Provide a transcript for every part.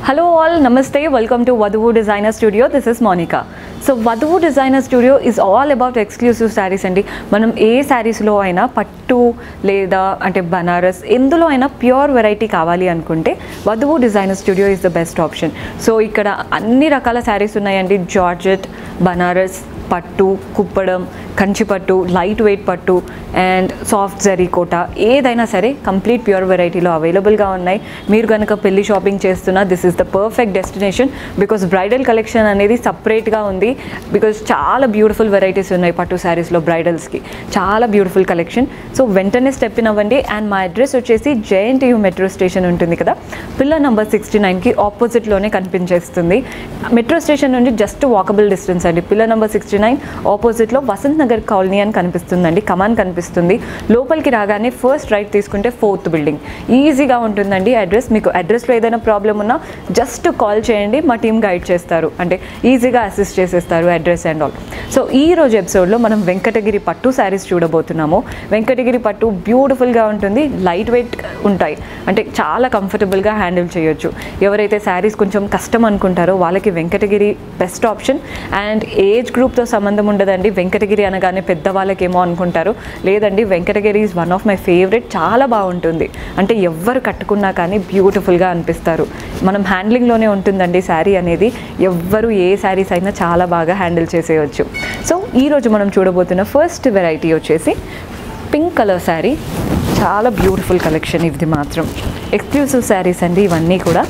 Hello all, Namaste, welcome to Vaduvu Designer Studio. This is Monica. So Vadhuvu designer studio is all about exclusive saris అండి మనం ఏ శారీస్లో అయినా పట్టు లేదా అంటే బనారస్ ఎందులో అయినా ప్యూర్ వెరైటీ కావాలి అనుకుంటే Vadhuvu designer studio is the best option so ఇక్కడ అన్ని రకాల శారీస్ ఉన్నాయండి జార్జెట్ బనారస్ పట్టు కుప్పడం కంచిపట్టు లైట్ వెయిట్ పట్టు అండ్ సాఫ్ట్ జరీ కోట ఏదైనా సరే కంప్లీట్ ప్యూర్ వెరైటీలో అవైలబుల్గా ఉన్నాయి మీరు కనుక పెళ్లి షాపింగ్ చేస్తున్నా this is the perfect destination because bridal collection అనేది సపరేట్గా ఉంది బికాస్ చాలా బ్యూటిఫుల్ వెరైటీస్ ఉన్నాయి పట్టు శారీస్లో బ్రైడల్స్కి చాలా బ్యూటిఫుల్ కలెక్షన్ సో వెంటనే స్టెప్ ఇన్ అవ్వండి అండ్ మా అడ్రస్ వచ్చేసి జేఎన్టీయూ మెట్రో స్టేషన్ ఉంటుంది కదా పిల్లర్ నెంబర్ సిక్స్టీ నైన్కి ఆపోజిట్లోనే కనిపించేస్తుంది మెట్రో స్టేషన్ నుండి జస్ట్ వాకబుల్ డిస్టెన్స్ అండి పిల్లర్ నెంబర్ సిక్స్టీ నైన్ ఆపోజిట్లో వసంత్ నగర్ కాలనీ అని కనిపిస్తుందండి కమాన్ కనిపిస్తుంది లోపలికి రాగానే ఫస్ట్ రైట్ తీసుకుంటే ఫోర్త్ బిల్డింగ్ ఈజీగా ఉంటుందండి అడ్రస్ మీకు అడ్రస్లో ఏదైనా ప్రాబ్లం ఉన్నా జస్ట్ కాల్ చేయండి మా టీం గైడ్ చేస్తారు అంటే ఈజీగా అసిస్ట్ చేసేస్తారు అడ్రస్ అండ్ ఆల్ సో ఈ రోజు ఎపిసోడ్లో మనం వెంకటగిరి పట్టు శారీస్ చూడబోతున్నాము వెంకటగిరి పట్టు బ్యూటిఫుల్గా ఉంటుంది లైట్ వెయిట్ ఉంటాయి అంటే చాలా కంఫర్టబుల్గా హ్యాండిల్ చేయొచ్చు ఎవరైతే శారీస్ కొంచెం కష్టం అనుకుంటారో వాళ్ళకి Venkatagiri best option and age గ్రూప్తో సంబంధం ఉండదండి వెంకటగిరి అనగానే పెద్దవాళ్ళకేమో అనుకుంటారు లేదండి Venkatagiri is one of my favourite చాలా బాగుంటుంది అంటే ఎవ్వరు కట్టుకున్నా కానీ బ్యూటిఫుల్గా అనిపిస్తారు మనం హ్యాండ్లింగ్లోనే ఉంటుందండి శారీ అనేది ఎవ్వరు ఏ శారీస్ అయినా చాలా బాగా హ్యాండిల్ చేసేయచ్చు సో ఈరోజు మనం చూడబోతున్న ఫస్ట్ వెరైటీ వచ్చేసి పింక్ కలర్ శారీ చాలా బ్యూటిఫుల్ కలెక్షన్ ఇది మాత్రం ఎక్స్క్లూసివ్ శారీస్ అండి ఇవన్నీ కూడా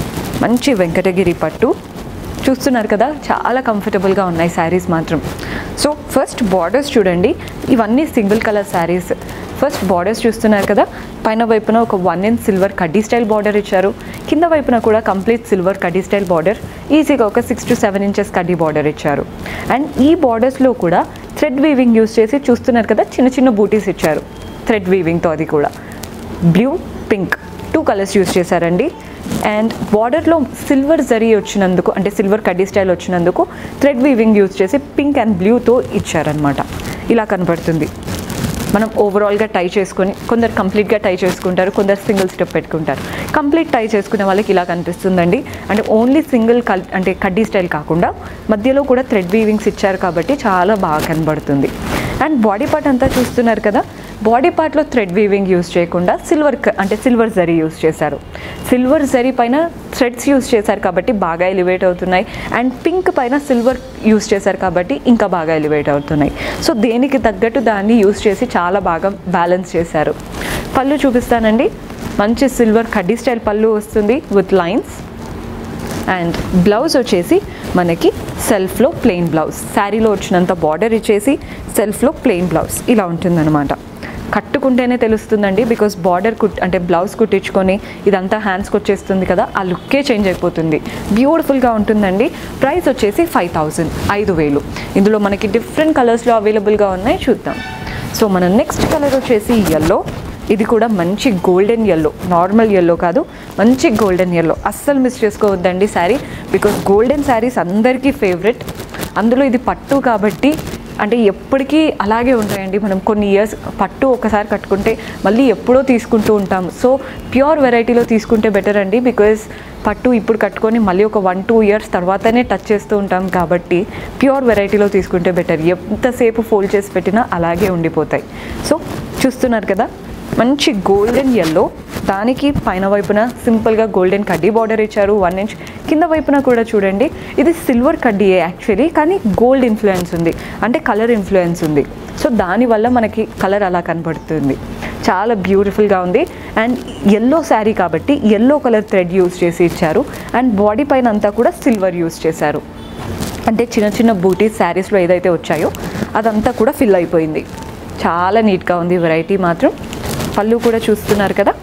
మంచి వెంకటగిరి పట్టు చూస్తున్నారు కదా చాలా కంఫర్టబుల్గా ఉన్నాయి శారీస్ మాత్రం సో ఫస్ట్ బార్డర్స్ చూడండి ఇవన్నీ single colour saris first borders చూస్తున్నారు కదా పైన వైపున ఒక వన్ ఇన్ సిల్వర్ కడ్డీ స్టైల్ బార్డర్ ఇచ్చారు కింద వైపున కూడా కంప్లీట్ సిల్వర్ కడ్డీ స్టైల్ బార్డర్ ఈజీగా ఒక సిక్స్ టు సెవెన్ ఇంచెస్ కడ్డీ బార్డర్ ఇచ్చారు అండ్ ఈ బార్డర్స్లో కూడా థ్రెడ్ వీవింగ్ యూస్ చేసి చూస్తున్నారు కదా చిన్న చిన్న బూటీస్ ఇచ్చారు థ్రెడ్ వీవింగ్తో అది కూడా blue pink two colours use చేశారండి అండ్ బార్డర్లో సిల్వర్ జరీ వచ్చినందుకు అంటే సిల్వర్ కడ్డీ స్టైల్ వచ్చినందుకు థ్రెడ్ వీవింగ్ యూస్ చేసి పింక్ అండ్ బ్లూతో ఇచ్చారనమాట ఇలా కనపడుతుంది మనం ఓవరాల్గా టై చేసుకొని కొందరు కంప్లీట్గా టై చేసుకుంటారు కొందరు సింగిల్ స్టెప్ పెట్టుకుంటారు కంప్లీట్ టై చేసుకునే వాళ్ళకి ఇలా కనిపిస్తుందండి అంటే ఓన్లీ సింగిల్ కల్ అంటే కడ్డీ స్టైల్ కాకుండా మధ్యలో కూడా థ్రెడ్ వీవింగ్స్ ఇచ్చారు కాబట్టి చాలా బాగా కనబడుతుంది అండ్ బాడీ పార్ట్ అంతా చూస్తున్నారు కదా బాడీ పార్ట్లో థ్రెడ్ వీవింగ్ యూస్ చేయకుండా సిల్వర్ అంటే సిల్వర్ జరీ యూస్ చేశారు సిల్వర్ జరీ పైన థ్రెడ్స్ యూస్ చేశారు కాబట్టి బాగా ఎలివేట్ అవుతున్నాయి అండ్ పింక్ పైన సిల్వర్ యూస్ చేశారు కాబట్టి ఇంకా బాగా ఎలివేట్ అవుతున్నాయి సో దేనికి తగ్గట్టు దాన్ని యూస్ చేసి చాలా బాగా బ్యాలెన్స్ చేశారు పళ్ళు చూపిస్తానండి మంచి సిల్వర్ కడ్డీ స్టైల్ పళ్ళు వస్తుంది విత్ లైన్స్ అండ్ బ్లౌజ్ వచ్చేసి మనకి సెల్ఫ్లో ప్లెయిన్ బ్లౌజ్ శారీలో వచ్చినంత బార్డర్ ఇచ్చేసి సెల్ఫ్లో ప్లెయిన్ బ్లౌజ్ ఇలా ఉంటుందన్నమాట కట్టుకుంటేనే తెలుస్తుందండి బికాస్ బార్డర్ కుట్ అంటే బ్లౌజ్ కుట్టించుకొని ఇదంతా హ్యాండ్స్కి వచ్చేస్తుంది కదా ఆ లుక్కే చేంజ్ అయిపోతుంది బ్యూటిఫుల్గా ఉంటుందండి ప్రైస్ వచ్చేసి ఫైవ్ థౌజండ్ ఐదు వేలు ఇందులో మనకి డిఫరెంట్ కలర్స్లో అవైలబుల్గా ఉన్నాయి చూద్దాం సో మన నెక్స్ట్ కలర్ వచ్చేసి ఎల్లో ఇది కూడా మంచి గోల్డెన్ ఎల్లో నార్మల్ ఎల్లో కాదు మంచి గోల్డెన్ ఎల్లో అస్సలు మిస్ చేసుకోవద్దండి శారీ బికాస్ గోల్డెన్ శారీస్ అందరికీ ఫేవరెట్ అందులో ఇది పట్టు కాబట్టి అంటే ఎప్పటికీ అలాగే ఉంటాయండి మనం కొన్ని ఇయర్స్ పట్టు ఒకసారి కట్టుకుంటే మళ్ళీ ఎప్పుడో తీసుకుంటూ ఉంటాం సో ప్యూర్ వెరైటీలో తీసుకుంటే బెటర్ అండి బికాజ్ పట్టు ఇప్పుడు కట్టుకొని మళ్ళీ ఒక వన్ టూ ఇయర్స్ తర్వాతనే టచ్ చేస్తూ ఉంటాం కాబట్టి ప్యూర్ వెరైటీలో తీసుకుంటే బెటర్ ఎంతసేపు ఫోల్డ్ చేసి పెట్టినా అలాగే ఉండిపోతాయి సో చూస్తున్నారు కదా మంచి గోల్డెన్ ఎల్లో దానికి పైన వైపున సింపుల్గా గోల్డెన్ కడ్డీ బార్డర్ ఇచ్చారు వన్ ఇంచ్ కింద వైపున కూడా చూడండి ఇది సిల్వర్ కడ్డీయే యాక్చువల్లీ కానీ గోల్డ్ ఇన్ఫ్లుయెన్స్ ఉంది అంటే కలర్ ఇన్ఫ్లుయెన్స్ ఉంది సో దానివల్ల మనకి కలర్ అలా కనబడుతుంది చాలా బ్యూటిఫుల్గా ఉంది అండ్ ఎల్లో శారీ కాబట్టి ఎల్లో కలర్ థ్రెడ్ యూస్ చేసి ఇచ్చారు అండ్ బాడీ పైన అంతా కూడా సిల్వర్ యూస్ చేశారు అంటే చిన్న చిన్న బూటీస్ శారీస్లో ఏదైతే వచ్చాయో అదంతా కూడా ఫిల్ అయిపోయింది చాలా నీట్గా ఉంది వెరైటీ మాత్రం పళ్ళు కూడా చూస్తున్నారు కదా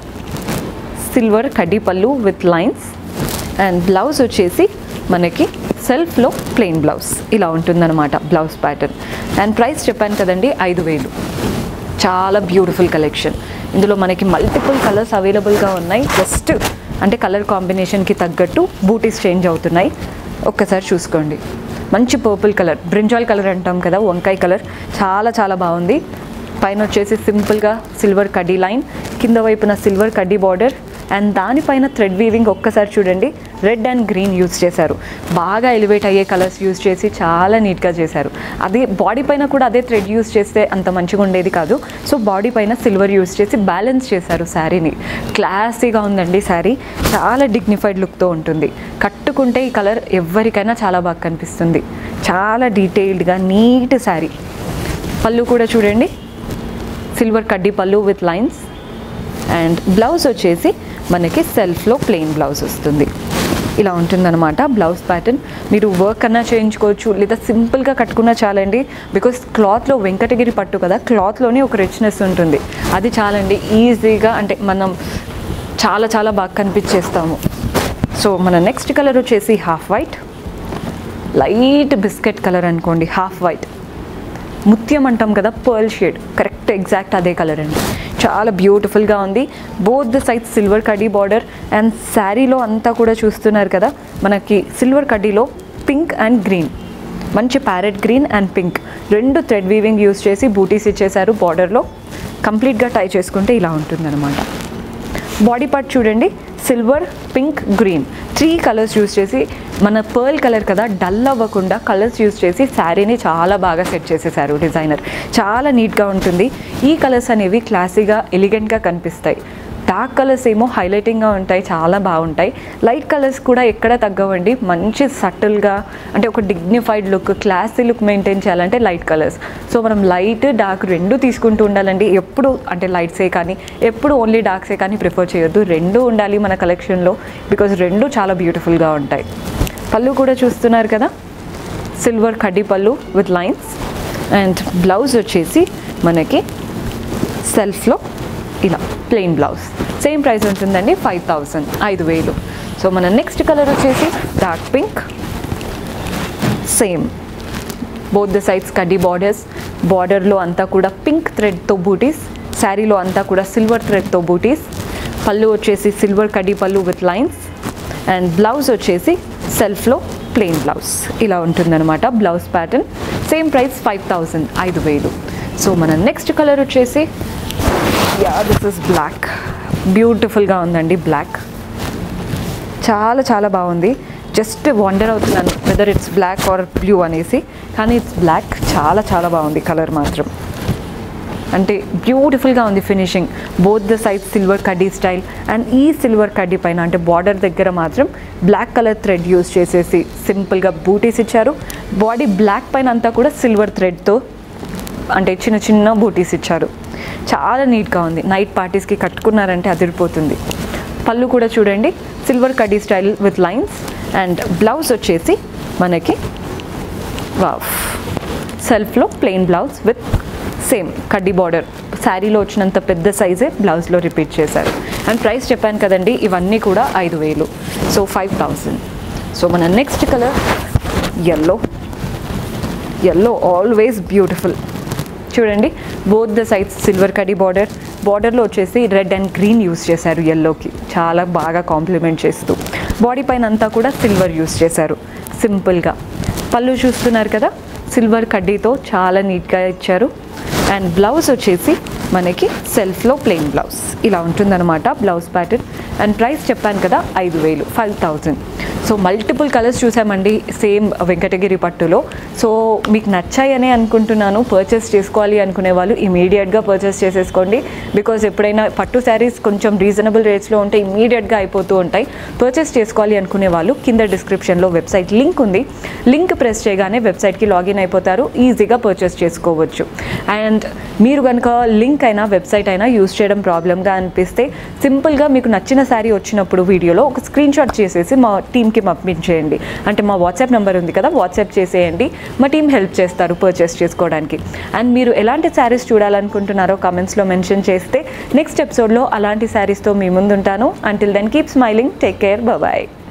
సిల్వర్ కడ్డీ పళ్ళు విత్ లైన్స్ అండ్ బ్లౌజ్ వచ్చేసి మనకి సెల్ఫ్లో ప్లెయిన్ బ్లౌజ్ ఇలా ఉంటుందన్నమాట బ్లౌజ్ ప్యాటర్న్ అండ్ ప్రైస్ చెప్పాను కదండి ఐదు వేలు చాలా బ్యూటిఫుల్ కలెక్షన్ ఇందులో మనకి మల్టిపుల్ కలర్స్ అవైలబుల్గా ఉన్నాయి జస్ట్ అంటే కలర్ కాంబినేషన్కి తగ్గట్టు బూటీస్ చేంజ్ అవుతున్నాయి ఒక్కసారి చూసుకోండి మంచి పర్పుల్ కలర్ బ్రింజాల్ కలర్ అంటాం కదా వంకాయ కలర్ చాలా చాలా బాగుంది పైన వచ్చేసి సింపుల్గా సిల్వర్ కడ్డీ లైన్ కింద వైపున సిల్వర్ కడ్డీ బార్డర్ అండ్ దానిపైన థ్రెడ్ వీవింగ్ ఒక్కసారి చూడండి రెడ్ అండ్ గ్రీన్ యూస్ చేశారు బాగా ఎలివేట్ అయ్యే కలర్స్ యూస్ చేసి చాలా నీట్గా చేశారు అదే బాడీ పైన కూడా అదే థ్రెడ్ యూస్ చేస్తే అంత మంచిగా ఉండేది కాదు సో బాడీ పైన సిల్వర్ యూస్ చేసి బ్యాలెన్స్ చేశారు శారీని క్లాసీగా ఉందండి శారీ చాలా డిగ్నిఫైడ్ లుక్తో ఉంటుంది కట్టుకుంటే ఈ కలర్ ఎవరికైనా చాలా బాగా కనిపిస్తుంది చాలా డీటెయిల్డ్గా నీట్ శారీ పళ్ళు కూడా చూడండి సిల్వర్ కడ్డీ పళ్ళు విత్ లైన్స్ అండ్ బ్లౌజ్ వచ్చేసి మనకి సెల్ఫ్లో ప్లెయిన్ బ్లౌజ్ వస్తుంది ఇలా ఉంటుందన్నమాట బ్లౌజ్ ప్యాటర్న్ మీరు వర్క్ అన్నా చేయించుకోవచ్చు లేదా సింపుల్గా కట్టుకున్నా చాలండి బికాస్ క్లాత్లో వెంకటగిరి పట్టు కదా క్లాత్లోనే ఒక రిచ్నెస్ ఉంటుంది అది చాలండి ఈజీగా అంటే మనం చాలా చాలా బాగా కనిపించేస్తాము సో మన నెక్స్ట్ కలర్ వచ్చేసి half white light biscuit colour అనుకోండి హాఫ్ వైట్ ముత్యం అంటాం కదా పర్ల్ షేడ్ కరెక్ట్ ఎగ్జాక్ట్ అదే కలర్ అండి చాలా బ్యూటిఫుల్గా ఉంది బోత్ ద సైడ్ సిల్వర్ కడ్డీ బార్డర్ అండ్ శారీలో అంతా కూడా చూస్తున్నారు కదా మనకి సిల్వర్ కడ్డీలో పింక్ అండ్ గ్రీన్ మంచి ప్యారెట్ గ్రీన్ అండ్ పింక్ రెండు థ్రెడ్ వీవింగ్ యూస్ చేసి బూటీస్ ఇచ్చేసారు బార్డర్లో కంప్లీట్గా టై చేసుకుంటే ఇలా ఉంటుందన్నమాట బాడీ పార్ట్ చూడండి silver pink green three colours use చేసి మన పర్ల్ కలర్ కదా డల్ అవ్వకుండా కలర్స్ యూస్ చేసి శారీని చాలా బాగా సెట్ చేసేసారు డిజైనర్ చాలా నీట్గా ఉంటుంది ఈ కలర్స్ అనేవి క్లాసీగా ఎలిగెంట్గా కనిపిస్తాయి డార్క్ కలర్స్ ఏమో హైలైటింగ్గా ఉంటాయి చాలా బాగుంటాయి లైట్ కలర్స్ కూడా ఎక్కడ తగ్గవండి మంచి సటిల్గా అంటే ఒక dignified look classy look maintain చేయాలంటే లైట్ కలర్స్ సో మనం లైట్ డార్క్ రెండు తీసుకుంటూ ఉండాలండి ఎప్పుడు అంటే లైట్సే కానీ ఎప్పుడు ఓన్లీ డార్క్సే కానీ ప్రిఫర్ చేయొద్దు రెండు ఉండాలి మన కలెక్షన్లో బికాజ్ రెండు చాలా బ్యూటిఫుల్గా ఉంటాయి పళ్ళు కూడా చూస్తున్నారు కదా సిల్వర్ కడ్డీ పళ్ళు విత్ లైన్స్ అండ్ బ్లౌజ్ వచ్చేసి మనకి సెల్ఫ్లో ఇలా ప్లెయిన్ బ్లౌజ్ సేమ్ ప్రైస్ ఉంటుందండి ఫైవ్ థౌసండ్ ఐదు వేలు సో మన నెక్స్ట్ కలర్ వచ్చేసి dark pink same both the sides కడ్డీ బార్డర్స్ బార్డర్లో అంతా కూడా పింక్ థ్రెడ్తో బూటీస్ శారీలో అంతా కూడా సిల్వర్ థ్రెడ్తో బూటీస్ పళ్ళు వచ్చేసి సిల్వర్ కడ్డీ పళ్ళు విత్ లైన్స్ అండ్ బ్లౌజ్ వచ్చేసి సెల్ఫ్లో ప్లెయిన్ బ్లౌజ్ ఇలా ఉంటుందన్నమాట blouse pattern same price five thousand ఐదు వేలు సో మన నెక్స్ట్ కలర్ వచ్చేసి యా దిస్ ఇస్ బ్లాక్ బ్యూటిఫుల్గా ఉందండి బ్లాక్ చాలా చాలా బాగుంది జస్ట్ వండర్ అవుతున్నాను whether it's black or blue అనేసి కానీ ఇట్స్ బ్లాక్ చాలా చాలా బాగుంది కలర్ మాత్రం అంటే బ్యూటిఫుల్గా ఉంది finishing both the side silver కడ్డీ స్టైల్ అండ్ ఈ సిల్వర్ కడ్డీ పైన అంటే బార్డర్ దగ్గర మాత్రం బ్లాక్ కలర్ థ్రెడ్ యూస్ చేసేసి సింపుల్గా బూటీస్ ఇచ్చారు బాడీ బ్లాక్ పైన అంతా కూడా సిల్వర్ థ్రెడ్తో అంటే చిన్న చిన్న బూటీస్ ఇచ్చారు చాలా నీట్గా ఉంది నైట్ పార్టీస్కి కట్టుకున్నారంటే అదిరిపోతుంది పళ్ళు కూడా చూడండి సిల్వర్ కడ్డీ style with lines and blouse వచ్చేసి మనకి వావ్ సెల్ఫ్లో ప్లెయిన్ బ్లౌజ్ విత్ సేమ్ కడ్డీ బార్డర్ శారీలో వచ్చినంత పెద్ద సైజే బ్లౌజ్లో రిపీట్ చేశారు అండ్ ప్రైస్ చెప్పాను కదండి ఇవన్నీ కూడా ఐదు వేలు సో ఫైవ్ థౌజండ్ సో మన next colour yellow yellow always beautiful చూడండి బోత్ ద సైడ్స్ సిల్వర్ కడీ బార్డర్ బార్డర్లో వచ్చేసి రెడ్ అండ్ గ్రీన్ యూస్ చేశారు ఎల్లోకి చాలా బాగా కాంప్లిమెంట్ చేస్తూ బాడీ పైన అంతా కూడా సిల్వర్ యూస్ చేశారు సింపుల్గా పళ్ళు చూస్తున్నారు కదా సిల్వర్ కడ్డీతో చాలా నీట్గా ఇచ్చారు అండ్ బ్లౌజ్ వచ్చేసి మనకి సెల్ఫ్లో ప్లెయిన్ బ్లౌజ్ ఇలా ఉంటుందన్నమాట బ్లౌజ్ ప్యాటర్న్ అండ్ ప్రైస్ చెప్పాను కదా ఐదు వేలు five thousand so multiple colours చూసామండి సేమ్ వెంకటగిరి పట్టులో సో మీకు నచ్చాయనే అనుకుంటున్నాను పర్చేస్ చేసుకోవాలి అనుకునే వాళ్ళు ఇమీడియట్గా పర్చేస్ చేసేసుకోండి బికాజ్ ఎప్పుడైనా పట్టు శారీస్ కొంచెం రీజనబుల్ రేట్స్లో ఉంటే ఇమీడియట్గా అయిపోతూ ఉంటాయి పర్చేస్ చేసుకోవాలి అనుకునే వాళ్ళు కింద డిస్క్రిప్షన్లో వెబ్సైట్ లింక్ ఉంది లింక్ ప్రెస్ చేయగానే వెబ్సైట్కి లాగిన్ అయిపోతారు ఈజీగా పర్చేస్ చేసుకోవచ్చు అండ్ మీరు కనుక లింక్ అయినా వెబ్సైట్ అయినా యూస్ చేయడం ప్రాబ్లమ్గా అనిపిస్తే సింపుల్గా మీకు నచ్చిన శారీ వచ్చినప్పుడు వీడియోలో ఒక స్క్రీన్ షాట్ చేసేసి మా టీంకి పంపించేయండి అంటే మా వాట్సాప్ నెంబర్ ఉంది కదా వాట్సాప్ చేసేయండి మా టీం హెల్ప్ చేస్తారు పర్చేస్ చేసుకోవడానికి అండ్ మీరు ఎలాంటి శారీస్ చూడాలనుకుంటున్నారో కమెంట్స్లో మెన్షన్ చేస్తే నెక్స్ట్ ఎపిసోడ్లో అలాంటి శారీస్తో మీ ముందుంటాను until then keep smiling take care bye